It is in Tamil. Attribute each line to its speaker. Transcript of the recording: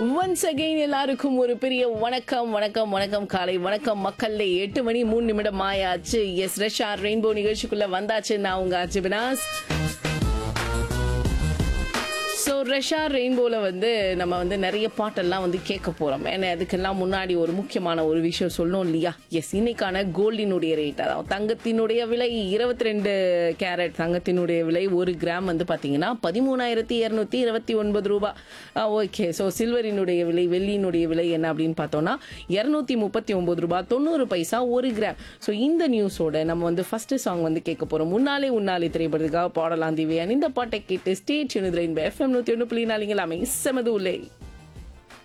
Speaker 1: ஒன்ஸ் அகைன் எல்லாருக்கும் ஒரு பெரிய வணக்கம் வணக்கம் வணக்கம் காலை வணக்கம் மக்கள்ல எட்டு மணி மூணு நிமிடம் ஆயாச்சு எஸ் ரெஷா ரெயின்போ நிகழ்ச்சிக்குள்ள வந்தாச்சு நான் உங்க அஜிபினாஸ் ஸோ ரெஷா ரெயின்போல வந்து நம்ம வந்து நிறைய பாட்டெல்லாம் வந்து கேட்க போறோம் ஏன்னா அதுக்கெல்லாம் முன்னாடி ஒரு முக்கியமான ஒரு விஷயம் சொல்லணும் இல்லையா எஸ் இன்னைக்கான கோல்டினுடைய ரேட் அதாவது தங்கத்தினுடைய விலை இருபத்தி ரெண்டு கேரட் தங்கத்தினுடைய விலை ஒரு கிராம் வந்து பாத்தீங்கன்னா பதிமூணாயிரத்தி இருநூத்தி இருபத்தி ஒன்பது ரூபாய் ஓகே ஸோ சில்வரினுடைய விலை வெள்ளியினுடைய விலை என்ன அப்படின்னு பார்த்தோம்னா இருநூத்தி முப்பத்தி ஒன்பது ரூபாய் தொண்ணூறு பைசா ஒரு கிராம் ஸோ இந்த நியூஸோட நம்ம வந்து ஃபர்ஸ்ட் சாங் வந்து கேட்க போறோம் முன்னாலே உன்னாலே திரைப்படத்துக்காக பாடலாம் திவ்யான் இந்த பாட்டை கேட்டு ஸ்டேட் யூனித் ரெயின்போ எஃப்எம் நூத்தி ஒன்று புள்ளி நாலுங்களாமே செமது உள்ளே